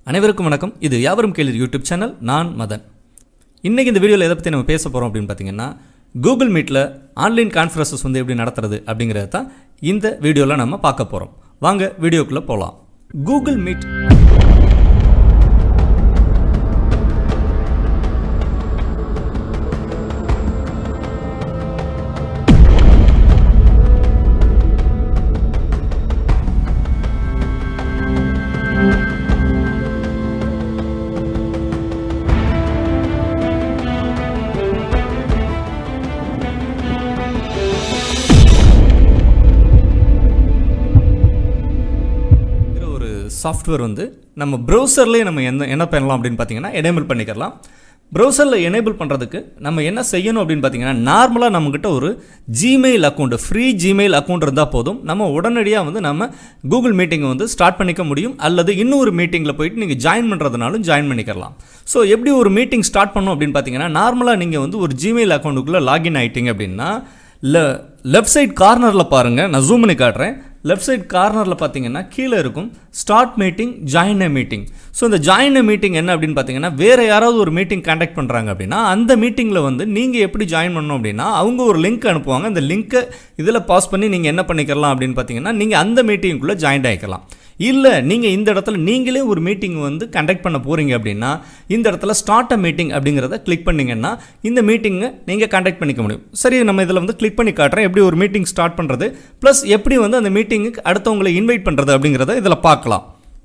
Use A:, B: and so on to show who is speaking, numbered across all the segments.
A: அனைவருக்கும் வணக்கம் இது யாவரும் கேள்வி யூடியூப் சேனல் நான் மதன் இன்றைக்கி இந்த வீடியோவில் எதை பற்றி நம்ம பேச போகிறோம் அப்படின்னு பார்த்தீங்கன்னா கூகுள் மீட்டில் ஆன்லைன் கான்ஃபரன்சஸ் வந்து எப்படி நடத்துறது அப்படிங்கிறத தான் இந்த வீடியோவில் நம்ம பார்க்க போகிறோம் வாங்க வீடியோக்குள்ளே போகலாம் கூகுள் மீட் இருக்கிற ஒரு சாஃப்ட்வேர் வந்து நம்ம ப்ரௌசர்லேயே நம்ம என்ன என்ன பண்ணலாம் அப்படின்னு பார்த்தீங்கன்னா எனேபிள் பண்ணிக்கலாம் ப்ரௌசரில் எனேபிள் பண்ணுறதுக்கு நம்ம என்ன செய்யணும் அப்படின்னு பார்த்தீங்கன்னா நார்மலாக நம்மக்கிட்ட ஒரு Gmail account free Gmail account இருந்தால் போதும் நம்ம உடனடியாக வந்து நம்ம கூகுள் மீட்டிங்கை வந்து ஸ்டார்ட் பண்ணிக்க முடியும் அல்லது இன்னொரு மீட்டிங்கில் போயிட்டு நீங்கள் ஜாயின் பண்ணுறதுனாலும் ஜாயின் பண்ணிக்கலாம் ஸோ எப்படி ஒரு மீட்டிங் ஸ்டார்ட் பண்ணணும் அப்படின்னு பார்த்தீங்கன்னா நார்மலாக நீங்கள் வந்து ஒரு ஜிமெயில் அக்கௌண்ட்டுக்குள்ளே லாகின் ஆகிட்டீங்க அப்படின்னா le லெஃப்ட் சைட் கார்னரில் பாருங்கள் நான் ஜூம் பண்ணி காட்டுறேன் லெஃப்ட் சைட் கார்னரில் பார்த்தீங்கன்னா கீழே இருக்கும் start meeting join a meeting so இந்த ஜாயின் எ மீட்டிங் என்ன அப்படின்னு பார்த்தீங்கன்னா வேறு யாராவது ஒரு மீட்டிங் கான்டாக்ட் பண்ணுறாங்க அப்படின்னா அந்த மீட்டிங்கில் வந்து நீங்கள் எப்படி ஜாயின் பண்ணணும் அப்படின்னா அவங்க ஒரு லிங்க் அனுப்புவாங்க அந்த லிங்க்கை இதில் பாஸ் பண்ணி நீங்கள் என்ன பண்ணிக்கலாம் அப்படின்னு பார்த்தீங்கன்னா நீங்கள் அந்த மீட்டிங்குள்ளே ஜாயின் ஆகிக்கலாம் இல்லை நீங்கள் இந்த இடத்துல நீங்களே ஒரு மீட்டிங் வந்து கண்டக்ட் பண்ண போகிறீங்க அப்படின்னா இந்த இடத்துல ஸ்டார்ட் அ மீட்டிங் அப்படிங்கிறத கிளிக் பண்ணிங்கன்னா இந்த மீட்டிங்கை நீங்கள் கண்டக்ட் பண்ணிக்க முடியும் சரி நம்ம இதில் வந்து கிளிக் பண்ணி காட்டுறேன் எப்படி ஒரு மீட்டிங் ஸ்டார்ட் பண்ணுறது ப்ளஸ் எப்படி வந்து அந்த மீட்டிங்குக்கு அடுத்தவங்களை இன்வைட் பண்ணுறது அப்படிங்கிறத இதில் பார்க்கலாம்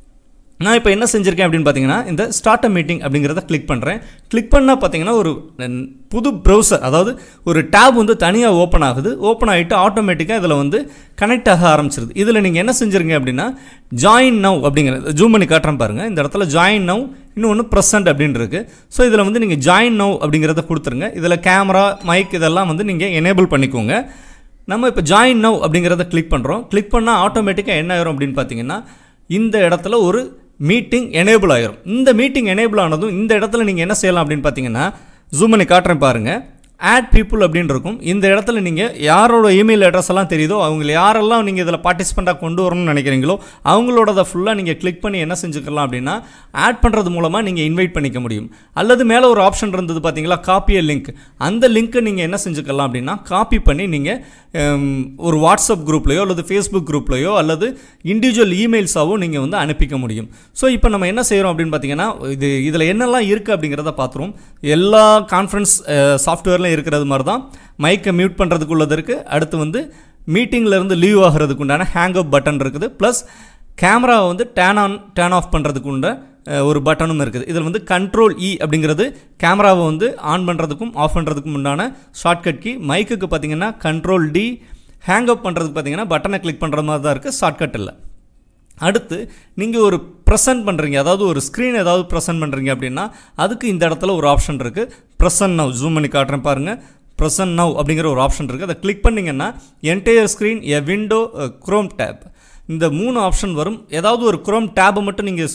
A: நான் இப்போ என்ன செஞ்சுருக்கேன் அப்படின்னு பார்த்தீங்கன்னா இந்த ஸ்டார்ட் அ மீட்டிங் அப்படிங்கிறத கிளிக் பண்ணுறேன் கிளிக் பண்ணால் பார்த்தீங்கன்னா ஒரு ந- புது ப்ரௌசர் அதாவது ஒரு டேப் வந்து தனியாக ஓப்பன் ஆகுது ஓப்பன் ஆகிட்டு ஆட்டோமேட்டிக்காக இதில் வந்து கனெக்ட் ஆக ஆரம்பிச்சிருது இதில் நீங்கள் என்ன செஞ்சுருங்க அப்படின்னா ஜாயின் நவ் அப்படிங்கிறது ஜூம் பண்ணி காட்டுறேன் பாருங்கள் இந்த இடத்துல ஜாயின் நவ் இன்னொன்று ப்ரெசன்ட் அப்படின்னு இருக்குது ஸோ இதில் வந்து நீங்கள் ஜாயின் நவ் அப்படிங்கிறத கொடுத்துருங்க இதில் கேமரா மைக் இதெல்லாம் வந்து நீங்கள் எனேபிள் பண்ணிக்கோங்க நம்ம இப்போ ஜாயின் நவ் அப்படிங்கிறத கிளிக் பண்ணுறோம் கிளிக் பண்ணால் ஆட்டோமேட்டிக்காக என்ன ஆயிரும் அப்படின்னு பார்த்தீங்கன்னா இந்த இடத்துல ஒரு மீட்டிங் எனேபிள் ஆயிரும் இந்த மீட்டிங் எனேபிள் ஆனதும் இந்த இடத்துல நீங்கள் என்ன செய்யலாம் அப்படின்னு பார்த்தீங்கன்னா ஜூம் பண்ணி காட்டுறேன் பாருங்கள் ஆட் பீப்புள் அப்படின்னு இருக்கும் இந்த இடத்துல நீங்கள் யாரோட இமெயில் அட்ரஸ் எல்லாம் தெரியுதோ அவங்க யாரெல்லாம் நீங்கள் இதில் பார்ட்டிசிபெண்ட்டாக கொண்டு வரணும்னு நினைக்கிறீங்களோ அவங்களோடத ஃபுல்லாக நீங்கள் கிளிக் பண்ணி என்ன செஞ்சுக்கலாம் அப்படின்னா ஆட் பண்ணுறது மூலமாக நீங்கள் இன்வைட் பண்ணிக்க முடியும் அல்லது மேலே ஒரு ஆப்ஷன் இருந்தது பார்த்தீங்களா காப்பி லிங்க் அந்த லிங்க்கை நீங்கள் என்ன செஞ்சுக்கலாம் அப்படின்னா காப்பி பண்ணி நீங்கள் ஒரு வாட்ஸ்அப் குரூப்லையோ அல்லது ஃபேஸ்புக் குரூப்லையோ அல்லது இண்டிவிஜுவல் இமெயில்ஸாவோ நீங்கள் வந்து அனுப்பிக்க முடியும் ஸோ இப்போ நம்ம என்ன செய்கிறோம் அப்படின்னு பார்த்தீங்கன்னா இது இதில் என்னெல்லாம் இருக்குது அப்படிங்கிறத பார்த்துருவோம் எல்லா கான்ஃபரன்ஸ் சாஃப்ட்வேர்லையும் இருக்கிறது மாதிரி தான் மைக்கை மியூட் பண்ணுறதுக்கு உள்ளது இருக்குது அடுத்து வந்து மீட்டிங்கில் இருந்து லீவ் ஆகிறதுக்கு உண்டான ஹேங் அப் பட்டன் இருக்குது ப்ளஸ் கேமராவை வந்து டேன் ஆன் டேன் ஆஃப் பண்ணுறதுக்கு உண்ட அஹ், ஒரு பட்டனும் இருக்குது இதில் வந்து கண்ட்ரோல் இ அப்படிங்கிறது கேமராவை வந்து ஆன் பண்ணுறதுக்கும் ஆஃப் பண்ணுறதுக்கும் உண்டான ஷார்ட்கட் கீ மைக்குக்கு பார்த்தீங்கன்னா கண்ட்ரோல் டி ஹேங் அப் பண்ணுறதுக்கு பார்த்தீங்கன்னா பட்டனை கிளிக் பண்ணுற மாதிரி தான் இருக்குது ஷார்ட்கட் இல்லை அடுத்து நீங்கள் ஒரு ப்ரெசென்ட் பண்ணுறீங்க அதாவது ஒரு ஸ்க்ரீன் ஏதாவது ப்ரெசென்ட் பண்ணுறீங்க அப்படின்னா அதுக்கு இந்த இடத்துல ஒரு ஆப்ஷன் இருக்குது ப்ரெசன்ட் நவ் ஜூம் பண்ணி காட்டுறேன் பாருங்கள் ப்ரெசன்ட் நவ் அப்படிங்கிற ஒரு ஆப்ஷன் இருக்குது அதை கிளிக் பண்ணிங்கன்னா entire screen a window Chrome tab இந்த மூணு ஆப்ஷன் வரும் ஏதாவது ஒரு குரோம் டேபை மட்டும் நீங்கள்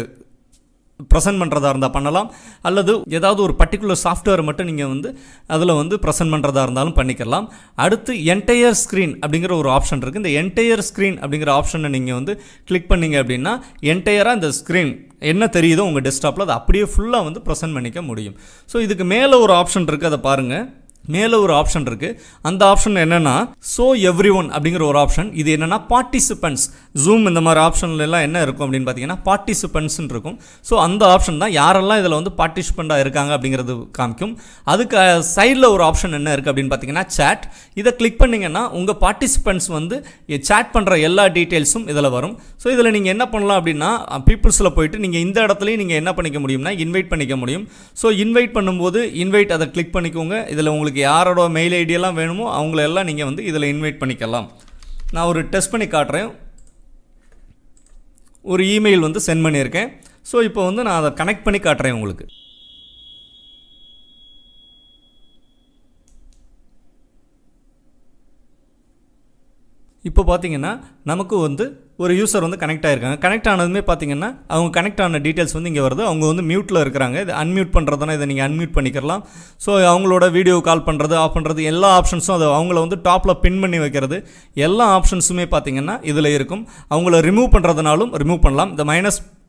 A: ப்ரெசென்ட் பண்ணுறதா இருந்தால் பண்ணலாம் அல்லது ஏதாவது ஒரு பர்டிகுலர் சாஃப்ட்வேர் மட்டும் நீங்கள் வந்து அதில் வந்து ப்ரெசென்ட் பண்ணுறதா இருந்தாலும் பண்ணிக்கலாம் அடுத்து என்டையர் ஸ்க்ரீன் அப்படிங்கிற ஒரு ஆப்ஷன் இருக்குது இந்த என்டையர் ஸ்க்ரீன் அப்படிங்கிற ஆப்ஷனை நீங்கள் வந்து கிளிக் பண்ணீங்க அப்படின்னா என்டையராக இந்த ஸ்க்ரீன் என்ன தெரியுதோ உங்கள் டெஸ்க்டாப்பில் அதை அப்படியே ஃபுல்லாக வந்து ப்ரெசென்ட் பண்ணிக்க முடியும் ஸோ இதுக்கு மேலே ஒரு ஆப்ஷன் இருக்குது அதை பாருங்கள் மேலே ஒரு ஆப்ஷன் இருக்குது அந்த ஆப்ஷன் என்னென்னா ஸோ எவ்ரி ஒன் அப்படிங்கிற ஒரு ஆப்ஷன் இது என்னென்னா பார்ட்டிசிபென்ட்ஸ் ஜூம் இந்த மாதிரி ஆப்ஷன்ல எல்லாம் என்ன இருக்கும் அப்படின்னு பார்த்தீங்கன்னா பார்ட்டிசிபென்ட்ஸ்னு இருக்கும் ஸோ அந்த ஆப்ஷன் தான் யாரெல்லாம் இதில் வந்து பார்ட்டிசிபெண்ட்டாக இருக்காங்க அப்படிங்கிறது காமிக்கும் அதுக்கு சைடில் ஒரு ஆப்ஷன் என்ன இருக்குது அப்படின்னு பார்த்தீங்கன்னா சேட் இதை கிளிக் பண்ணிங்கன்னா உங்கள் பார்ட்டிசிபெண்ட்ஸ் வந்து சேட் பண்ணுற எல்லா டீட்டெயில்ஸும் இதில் வரும் ஸோ இதில் நீங்கள் என்ன பண்ணலாம் அப்படின்னா பீப்புள்ஸில் போயிட்டு நீங்கள் இந்த இடத்துலையும் நீங்கள் என்ன பண்ணிக்க முடியும்னா இன்வைட் பண்ணிக்க முடியும் ஸோ இன்வைட் பண்ணும்போது இன்வைட் அதை கிளிக் பண்ணிக்கோங்க இதில் உங்களுக்கு யாரோட மெயில் ஐடியெல்லாம் வேணுமோ அவங்கள எல்லாம் நீங்கள் வந்து இதில் இன்வைட் பண்ணிக்கலாம் நான் ஒரு டெஸ்ட் பண்ணி காட்டுறேன் ஒரு இமெயில் வந்து சென்ட் பண்ணியிருக்கேன் ஸோ இப்போ வந்து நான் அதை கனெக்ட் பண்ணி காட்டுறேன் உங்களுக்கு இப்போ பார்த்தீங்கன்னா நமக்கு வந்து ஒரு யூசர் வந்து கனெக்ட் ஆயிருக்காங்க கனெக்ட் ஆனதுமே பார்த்தீங்கன்னா அவங்க கனெக்ட் ஆன டீட்டெயில்ஸ் வந்து இங்கே வருது அவங்க வந்து மியூட்டில் இருக்கிறாங்க இது அன்மியூட் பண்ணுறதுனா இதை நீங்கள் அன்மியூட் பண்ணிக்கலாம் ஸோ அவங்களோட வீடியோ கால் பண்ணுறது ஆஃப் பண்ணுறது எல்லா ஆப்ஷன்ஸும் அது அவங்கள வந்து டாப்பில் பின் பண்ணி வைக்கிறது எல்லா ஆப்ஷன்ஸுமே பார்த்தீங்கன்னா இதில் இருக்கும் அவங்கள ரிமூவ் பண்ணுறதுனாலும் ரிமூவ் பண்ணலாம் இந்த மைனஸ்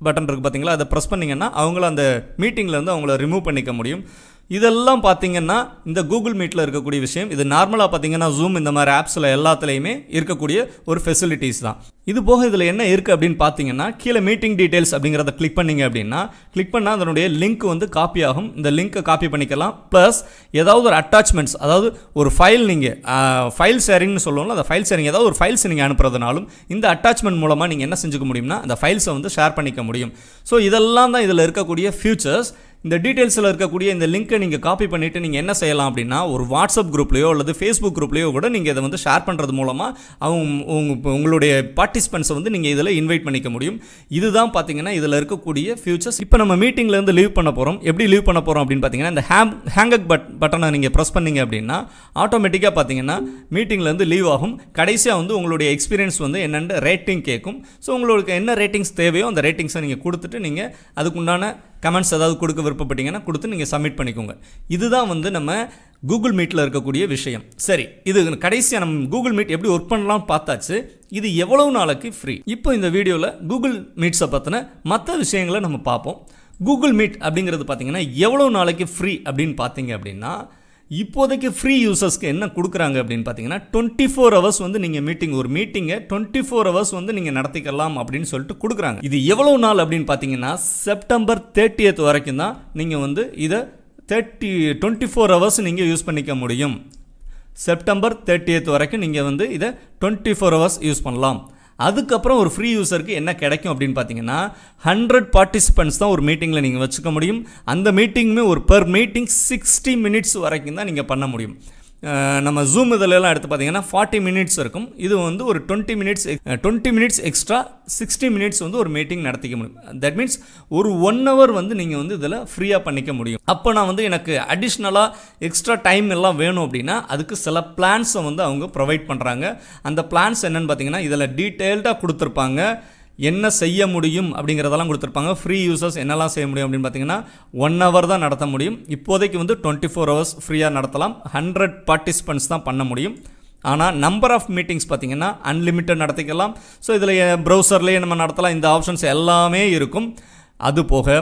A: பட்டன் இருக்குது பார்த்தீங்களா அதை ப்ரெஸ் பண்ணிங்கன்னா அவங்கள அந்த மீட்டிங்கில் இருந்து அவங்கள ரிமூவ் பண்ணிக்க முடியும் இதெல்லாம் பார்த்தீங்கன்னா இந்த கூகுள் மீட்டில் இருக்கக்கூடிய விஷயம் இது நார்மலாக பார்த்தீங்கன்னா ஜூம் இந்த மாதிரி ஆப்ஸில் எல்லாத்துலேயுமே இருக்கக்கூடிய ஒரு ஃபெசிலிட்டிஸ் தான் இது போக இதில் என்ன இருக்குது அப்படின்னு பார்த்தீங்கன்னா கீழே மீட்டிங் டீடைல்ஸ் அப்படிங்கிறத கிளிக் பண்ணீங்க அப்படின்னா கிளிக் பண்ணால் அதனுடைய லிங்க் வந்து காப்பி ஆகும் இந்த லிங்க்கை காப்பி பண்ணிக்கலாம் ப்ளஸ் ஏதாவது ஒரு அட்டாச்மெண்ட்ஸ் அதாவது ஒரு ஃபைல் நீங்கள் ஃபைல் ஷேரிங்னு சொல்லுவோம்ல அந்த ஃபைல் ஷேரிங் ஏதாவது ஒரு ஃபைல்ஸ் நீங்கள் அனுப்புறதுனாலும் இந்த அட்டாச்மெண்ட் மூலமாக நீங்கள் என்ன செஞ்சுக்க முடியும்னா அந்த ஃபைல்ஸை வந்து ஷேர் பண்ணிக்க முடியும் ஸோ இதெல்லாம் தான் இதில் இருக்கக்கூடிய ஃபியூச்சர்ஸ் இந்த டீட்டெயில்ஸில் இருக்கக்கூடிய இந்த லிங்க்கை நீங்கள் காப்பி பண்ணிவிட்டு நீங்கள் என்ன செய்யலாம் அப்படின்னா ஒரு வாட்ஸ்அப் குரூப்லையோ அல்லது ஃபேஸ்புக் குரூப்லையோ கூட நீங்கள் இதை வந்து ஷேர் பண்ணுறது மூலமாக அவங்க உங்க உங்களுடைய பார்ட்டிசிபெண்ட்ஸை வந்து நீங்கள் இதில் இன்வைட் பண்ணிக்க முடியும் இதுதான் பார்த்தீங்கன்னா இதில் இருக்கக்கூடிய ஃபியூச்சர்ஸ் இப்போ நம்ம மீட்டிங்லேருந்து லீவ் பண்ண போகிறோம் எப்படி லீவ் பண்ண போகிறோம் அப்படின்னு பார்த்தீங்கன்னா இந்த ஹேம் ஹேங்கக் பட் பட்டனை நீங்கள் ப்ரெஸ் பண்ணீங்க அப்படின்னா ஆட்டோமேட்டிக்காக பார்த்தீங்கன்னா மீட்டிங்லேருந்து லீவ் ஆகும் கடைசியாக வந்து உங்களுடைய எக்ஸ்பீரியன்ஸ் வந்து என்னென்னு ரேட்டிங் கேட்கும் ஸோ உங்களுக்கு என்ன ரேட்டிங்ஸ் தேவையோ அந்த ரேட்டிங்ஸை நீங்கள் கொடுத்துட்டு நீங்கள் அதுக்குண்டான கமெண்ட்ஸ் ஏதாவது கொடுக்க விருப்பப்பட்டீங்கன்னா கொடுத்து நீங்கள் சப்மிட் பண்ணிக்கோங்க இதுதான் வந்து நம்ம கூகுள் மீட்டில் இருக்கக்கூடிய விஷயம் சரி இது கடைசியாக நம்ம கூகுள் மீட் எப்படி ஒர்க் பண்ணலாம்னு பார்த்தாச்சு இது எவ்வளவு நாளைக்கு ஃப்ரீ இப்போ இந்த வீடியோவில் கூகுள் மீட்ஸை பற்றின மற்ற விஷயங்களை நம்ம பார்ப்போம் கூகுள் மீட் அப்படிங்கிறது பார்த்தீங்கன்னா எவ்வளோ நாளைக்கு ஃப்ரீ அப்படின்னு பார்த்தீங்க அப்படின்னா இப்போதைக்கு ஃப்ரீ யூசர்ஸ்க்கு என்ன கொடுக்குறாங்க அப்படின்னு பார்த்தீங்கன்னா டுவெண்ட்டி ஃபோர் ஹவர்ஸ் வந்து நீங்கள் மீட்டிங் ஒரு மீட்டிங்கை டுவெண்ட்டி ஃபோர் ஹவர்ஸ் வந்து நீங்கள் நடத்திக்கலாம் அப்படின்னு சொல்லிட்டு கொடுக்குறாங்க இது எவ்வளோ நாள் அப்படின்னு பார்த்தீங்கன்னா செப்டம்பர் தேர்ட்டியத் வரைக்கும் தான் நீங்கள் வந்து இதை தேர்ட்டி டுவெண்ட்டி ஃபோர் ஹவர்ஸ் நீங்கள் யூஸ் பண்ணிக்க முடியும் செப்டம்பர் தேர்ட்டியத் வரைக்கும் நீங்கள் வந்து இதை டுவெண்ட்டி ஃபோர் ஹவர்ஸ் யூஸ் பண்ணலாம் அதுக்கப்புறம் ஒரு ஃப்ரீ யூசருக்கு என்ன கிடைக்கும் அப்படின்னு பார்த்தீங்கன்னா ஹண்ட்ரட் பார்ட்டிசிபெண்ட்ஸ் தான் ஒரு மீட்டிங்கில் நீங்கள் வச்சுக்க முடியும் அந்த மீட்டிங்குமே ஒரு பெர் மீட்டிங் சிக்ஸ்டி மினிட்ஸ் வரைக்கும் தான் நீங்கள் பண்ண முடியும் நம்ம ஜூம் இதிலெல்லாம் எடுத்து பார்த்தீங்கன்னா ஃபார்ட்டி மினிட்ஸ் இருக்கும் இது வந்து ஒரு twenty minutes twenty minutes extra sixty minutes வந்து ஒரு மீட்டிங் நடத்திக்க முடியும் தட் மீன்ஸ் ஒரு ஒன் ஹவர் வந்து நீங்கள் வந்து இதில் ஃப்ரீயாக பண்ணிக்க முடியும் அப்போ நான் வந்து எனக்கு அடிஷ்னலாக எக்ஸ்ட்ரா டைம் எல்லாம் வேணும் அப்படின்னா அதுக்கு சில பிளான்ஸை வந்து அவங்க ப்ரொவைட் பண்ணுறாங்க அந்த பிளான்ஸ் என்னென்னு பார்த்தீங்கன்னா இதில் டீட்டெயில்டாக கொடுத்துருப்பாங்க என்ன செய்ய முடியும் அப்படிங்கிறதெல்லாம் கொடுத்துருப்பாங்க ஃப்ரீ யூசர்ஸ் என்னெல்லாம் செய்ய முடியும் அப்படின்னு பார்த்தீங்கன்னா ஒன் ஹவர் தான் நடத்த முடியும் இப்போதைக்கு வந்து டுவெண்ட்டி ஃபோர் ஹவர்ஸ் ஃப்ரீயாக நடத்தலாம் ஹண்ட்ரட் பார்ட்டிசிபெண்ட்ஸ் தான் பண்ண முடியும் ஆனால் நம்பர் ஆஃப் மீட்டிங்ஸ் பார்த்தீங்கன்னா அன்லிமிட்டட் நடத்திக்கலாம் ஸோ இதில் ப்ரௌசர்லேயே நம்ம நடத்தலாம் இந்த ஆப்ஷன்ஸ் எல்லாமே இருக்கும் அது போக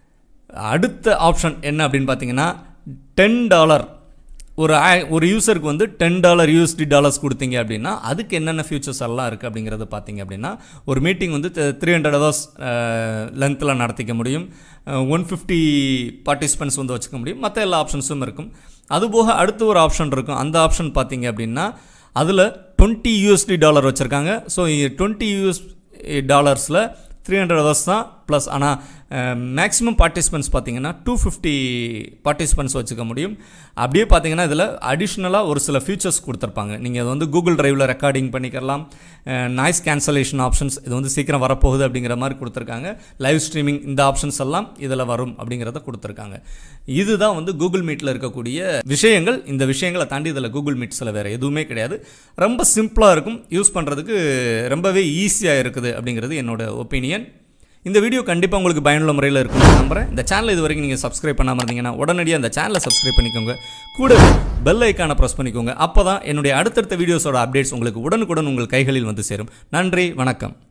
A: அடுத்த ஆப்ஷன் என்ன அப்படின்னு பார்த்தீங்கன்னா டென் டாலர் ஒரு ஒரு யூசருக்கு வந்து டென் டாலர் யூஎஸ்டி டாலர்ஸ் கொடுத்தீங்க அப்படின்னா அதுக்கு என்னென்ன ஃபியூச்சர்ஸ் எல்லாம் இருக்குது அப்படிங்கிறத பார்த்தீங்க அப்படின்னா ஒரு மீட்டிங் வந்து த்ரீ ஹண்ட்ரட் ஹவர்ஸ் லென்த்தில் நடத்திக்க முடியும் ஒன் ஃபிஃப்டி பார்ட்டிசிபெண்ட்ஸ் வந்து வச்சுக்க முடியும் மற்ற எல்லா ஆப்ஷன்ஸும் இருக்கும் அதுபோக அடுத்து ஒரு ஆப்ஷன் இருக்கும் அந்த ஆப்ஷன் பார்த்தீங்க அப்படின்னா அதில் டுவெண்ட்டி யூஎஸ்டி டாலர் வச்சுருக்காங்க ஸோ டுவெண்ட்டி யூஎஸ் டாலர்ஸில் த்ரீ ஹண்ட்ரட் ஹவர்ஸ் தான் ப்ளஸ் ஆனால் மேக்ஸிமம் பார்ட்டிசிபெண்ட்ஸ் பார்த்தீங்கன்னா டூ ஃபிஃப்டி பார்ட்டிசிபெண்ட்ஸ் வச்சுக்க முடியும் அப்படியே பார்த்தீங்கன்னா இதில் அடிஷ்னலாக ஒரு சில ஃபீச்சர்ஸ் கொடுத்துருப்பாங்க நீங்கள் அது வந்து கூகுள் டிரைவில் ரெக்கார்டிங் பண்ணிக்கலாம் நாய்ஸ் கேன்சலேஷன் ஆப்ஷன்ஸ் இது வந்து சீக்கிரம் வரப்போகுது அப்படிங்கிற மாதிரி கொடுத்துருக்காங்க லைவ் ஸ்ட்ரீமிங் இந்த ஆப்ஷன்ஸ் எல்லாம் இதில் வரும் அப்படிங்கிறத கொடுத்துருக்காங்க இதுதான் வந்து கூகுள் மீட்டில் இருக்கக்கூடிய விஷயங்கள் இந்த விஷயங்களை தாண்டி இதில் கூகுள் மீட்ஸில் வேறு எதுவுமே கிடையாது ரொம்ப சிம்பிளாக இருக்கும் யூஸ் பண்ணுறதுக்கு ரொம்பவே ஈஸியாக இருக்குது அப்படிங்கிறது என்னோட ஒப்பீனியன் இந்த வீடியோ கண்டிப்பாக உங்களுக்கு பயனுள்ள முறையில் இருக்கும் நம்புறேன் இந்த சேனல் இது வரைக்கும் நீங்கள் சப்ஸ்கிரைப் பண்ணாமல் இருந்தீங்கன்னா உடனடியாக அந்த சேனலை சப்ஸ்கிரைப் பண்ணிக்கோங்க கூடவே பெல் ஐக்கானை ப்ரெஸ் பண்ணிக்கோங்க அப்போ தான் என்னுடைய அடுத்தடுத்த வீடியோஸோட அப்டேட்ஸ் உங்களுக்கு உடனுக்குடன் உங்கள் கைகளில் வந்து சேரும் நன்றி வணக்கம்